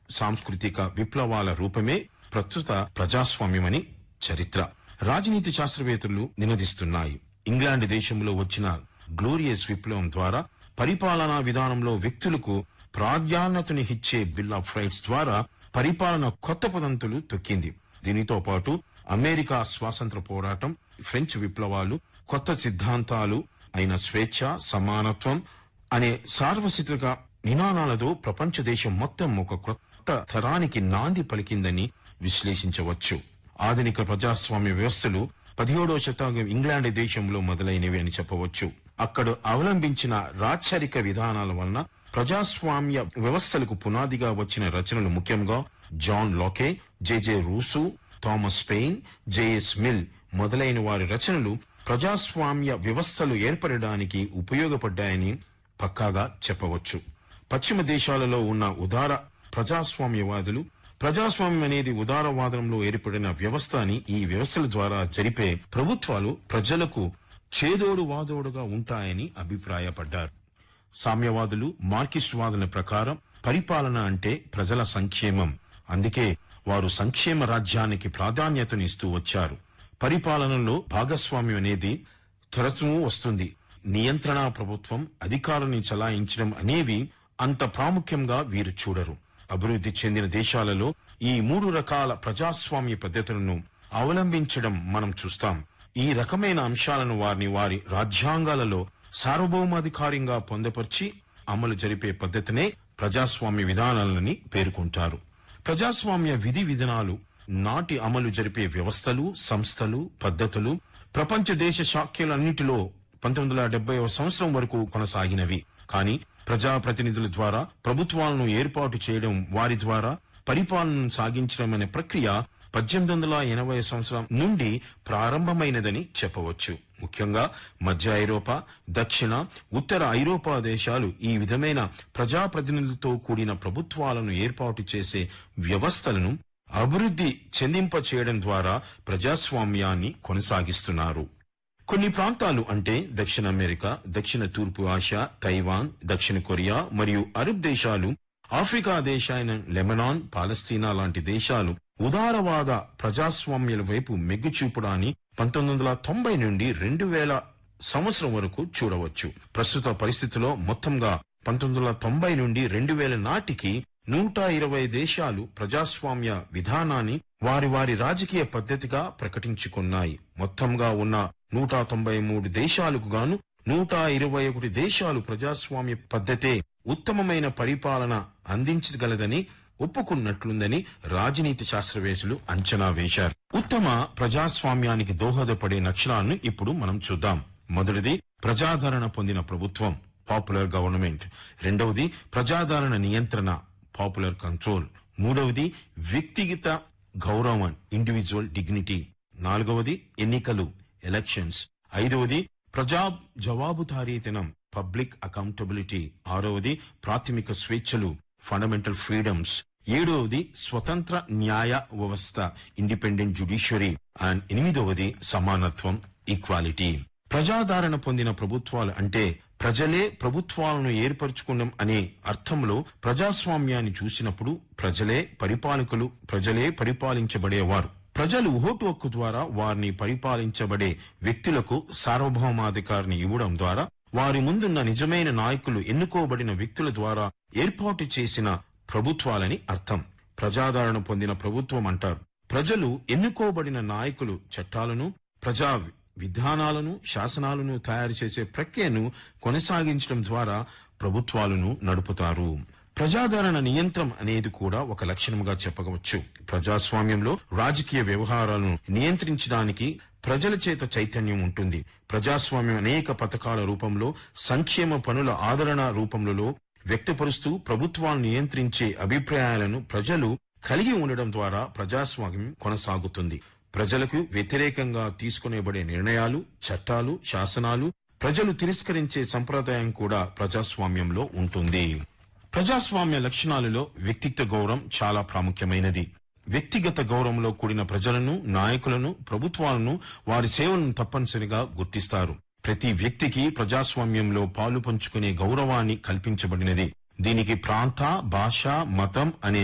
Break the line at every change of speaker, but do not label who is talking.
సాంస్కృతిక విప్లవాల రూపమే ప్రస్తుత ప్రజాస్వామ్యమని చరిత్ర రాజనీతి శాస్త్రవేత్తలు నినదిస్తున్నాయి ఇంగ్లాండ్ దేశంలో వచ్చిన గ్లోరియస్ విప్లవం ద్వారా పరిపాలనా విధానంలో వ్యక్తులకు ప్రాధాన్యతనిచ్చే బిల్ ఆఫ్ రైట్స్ ద్వారా పరిపాలన కొత్త పదంతులు తొక్కింది దీనితో పాటు అమెరికా స్వాతంత్ర పోరాటం ఫ్రెంచ్ విప్లవాలు కొత్త సిద్ధాంతాలు అయిన స్వేచ్ఛ సమానత్వం అనే సార్వత్రిక నినాదాలతో ప్రపంచ దేశం మొత్తం ఒక కొత్త తరానికి నాంది పలికిందని విశ్లేషించవచ్చు ఆధునిక ప్రజాస్వామ్య వ్యవస్థలు పదిహేడవ శతాబ్దం ఇంగ్లాండ్ దేశంలో మొదలైనవి అని చెప్పవచ్చు అక్కడ అవలంబించిన రాచరిక విధానాల వలన ప్రజాస్వామ్య వ్యవస్థలకు పునాదిగా వచ్చిన రచనలు ముఖ్యంగా John Locke JJ Rousseau Thomas Paine JS Mill మొదలైన వారి రచనలు ప్రజాస్వామ్య వ్యవస్థలు ఏర్పడడానికి ఉపయోగపడ్డాయని పక్కాగా చెప్పవచ్చు పశ్చిమ దేశాలలో ఉన్న ఉదార ప్రజాస్వామ్యవాదులు ప్రజాస్వామ్యం అనేది ఉదారవాదంలో ఏర్పడిన వ్యవస్థ అని ఈ వ్యవస్థల ద్వారా జరిపే ప్రభుత్వాలు ప్రజలకు చేదోడు వాదోడుగా ఉంటాయని అభిప్రాయపడ్డారు సామ్యవాదులు మార్కిస్ట్ వాదుల ప్రకారం పరిపాలన అంటే ప్రజల సంక్షేమం అందుకే వారు సంక్షేమ రాజ్యానికి ప్రాధాన్యతనిస్తూ వచ్చారు పరిపాలనలో భాగస్వామ్యం అనేది తరచూ వస్తుంది నియంత్రణ ప్రభుత్వం అధికారాన్ని చలాయించడం అనేవి అంత ప్రాముఖ్యంగా వీరు చూడరు అభివృద్ధి చెందిన దేశాలలో ఈ మూడు రకాల ప్రజాస్వామ్య పద్ధతులను అవలంబించడం మనం చూస్తాం ఈ రకమైన అంశాలను వారిని వారి రాజ్యాంగాలలో సార్వభౌమాధికారంగా పొందపరిచి అమలు జరిపే పద్ధతినే ప్రజాస్వామ్య విధానాలని పేర్కొంటారు ప్రజాస్వామ్య విధి విధానాలు నాటి అమలు జరిపే వ్యవస్థలు సంస్థలు పద్ధతులు ప్రపంచ దేశ శాఖ్యలన్నిటిలో పంతొమ్మిది వందల డెబ్బై సంవత్సరం వరకు కొనసాగినవి కానీ ప్రజాప్రతినిధుల ద్వారా ప్రభుత్వాలను ఏర్పాటు చేయడం వారి ద్వారా పరిపాలనను సాగించడం అనే ప్రక్రియ పద్దెనిమిది వందల ఎనభై సంవత్సరం నుండి ప్రారంభమైనదని చెప్పవచ్చు ముఖ్యంగా మధ్య ఐరోపా దక్షిణ ఉత్తర ఐరోపా దేశాలు ఈ విధమైన ప్రజాప్రతినిధులతో కూడిన ప్రభుత్వాలను ఏర్పాటు చేసే వ్యవస్థలను అభివృద్ధి చెందింప చేయడం ద్వారా ప్రజాస్వామ్యాన్ని కొనసాగిస్తున్నారు కొన్ని ప్రాంతాలు అంటే దక్షిణ అమెరికా దక్షిణ తూర్పు ఆసియా తైవాన్ దక్షిణ కొరియా మరియు అరబ్ దేశాలు ఆఫ్రికా దేశాయన లెబనాన్ పాలస్తీనా లాంటి దేశాలు ఉదారవాద ప్రజాస్వామ్యాల వైపు మెగ్గు చూపడాన్ని పంతొమ్మిది వందల తొంభై నుండి రెండు వేల సంవత్సరం వరకు చూడవచ్చు ప్రస్తుత పరిస్థితిలో మొత్తంగా పంతొమ్మిది వందల తొంభై నుండి రెండు వేల నాటికి నూట ఇరవై దేశాలు ప్రజాస్వామ్య విధానాన్ని వారి వారి రాజకీయ పద్ధతిగా ప్రకటించుకున్నాయి మొత్తంగా ఉన్న నూట తొంభై మూడు దేశాలకు గాను నూట ఇరవై ఒకటి దేశాలు ప్రజాస్వామ్య పద్ధతే ఉత్తమమైన పరిపాలన అందించగలదని ఒప్పుకున్నట్లుందని రాజనీతి శాస్త్రవేత్తలు అంచనా వేశారు ఉత్తమ ప్రజాస్వామ్యానికి దోహదపడే లక్షణాలను ఇప్పుడు మనం చూద్దాం మొదటిది ప్రజాదరణ పొందిన ప్రభుత్వం పాపులర్ గవర్నమెంట్ రెండవది ప్రజాదరణ నియంత్రణ పాపులర్ కంట్రోల్ మూడవది వ్యక్తిగత గౌరవం ఇండివిజువల్ డిగ్నిటీ నాలుగవది ఎన్నికలు ఎలక్షన్స్ ఐదవది ప్రజా జవాబుదారీతనం పబ్లిక్ అకౌంటబిలిటీ ఆరవది ప్రాథమిక స్వేచ్ఛలు ఫండమెంటల్ ఫ్రీడమ్స్ ఏడవది స్వతంత్ర న్యాయ వ్యవస్థ ఇండిపెండెంట్ జుడిషియరీ అండ్ ఎనిమిదవది సమానత్వం ఈక్వాలిటీ ప్రజాదరణ పొందిన ప్రభుత్వాలు అంటే ప్రజలే ప్రభుత్వాలను ఏర్పరచుకోవడం అనే అర్థంలో ప్రజాస్వామ్యాన్ని చూసినప్పుడు ప్రజలే పరిపాలకులు ప్రజలే పరిపాలించబడేవారు ప్రజలు ఓటు హక్కు ద్వారా వారిని పరిపాలించబడే వ్యక్తులకు సార్వభౌమాధికారిని ఇవ్వడం ద్వారా వారి ముందున్న నిజమైన నాయకులు ఎన్నుకోబడిన వ్యక్తుల ద్వారా ఏర్పాటు చేసిన ప్రభుత్వాలని అర్థం ప్రజాదరణ పొందిన ప్రభుత్వం అంటారు ప్రజలు ఎన్నుకోబడిన నాయకులు చట్టాలను ప్రజా విధానాలను శాసనాలను తయారు చేసే ప్రక్రియను కొనసాగించడం ద్వారా ప్రభుత్వాలను నడుపుతారు ప్రజాదరణ నియంత్రం అనేది కూడా ఒక లక్షణముగా చెప్పవచ్చు ప్రజాస్వామ్యంలో రాజకీయ వ్యవహారాలను నియంత్రించడానికి ప్రజల చేత చైతన్యం ఉంటుంది ప్రజాస్వామ్యం అనేక పథకాల రూపంలో సంక్షేమ పనుల ఆదరణ రూపంలో వ్యక్తపరుస్తూ ప్రభుత్వాలను నియంత్రించే అభిప్రాయాలను ప్రజలు కలిగి ఉండడం ద్వారా ప్రజాస్వామ్యం కొనసాగుతుంది ప్రజలకు వ్యతిరేకంగా తీసుకునేబడే నిర్ణయాలు చట్టాలు శాసనాలు ప్రజలు తిరస్కరించే సంప్రదాయం కూడా ప్రజాస్వామ్యంలో ఉంటుంది ప్రజాస్వామ్య లక్షణాలలో వ్యక్తిత్వ గౌరవం చాలా ప్రాముఖ్యమైనది వ్యక్తిగత గౌరవంలో కూడిన ప్రజలను నాయకులను ప్రభుత్వాలను వారి సేవలను తప్పనిసరిగా గుర్తిస్తారు ప్రతి వ్యక్తికి ప్రజాస్వామ్యంలో పాలు పంచుకునే గౌరవాన్ని కల్పించబడినది దీనికి ప్రాంత భాష మతం అనే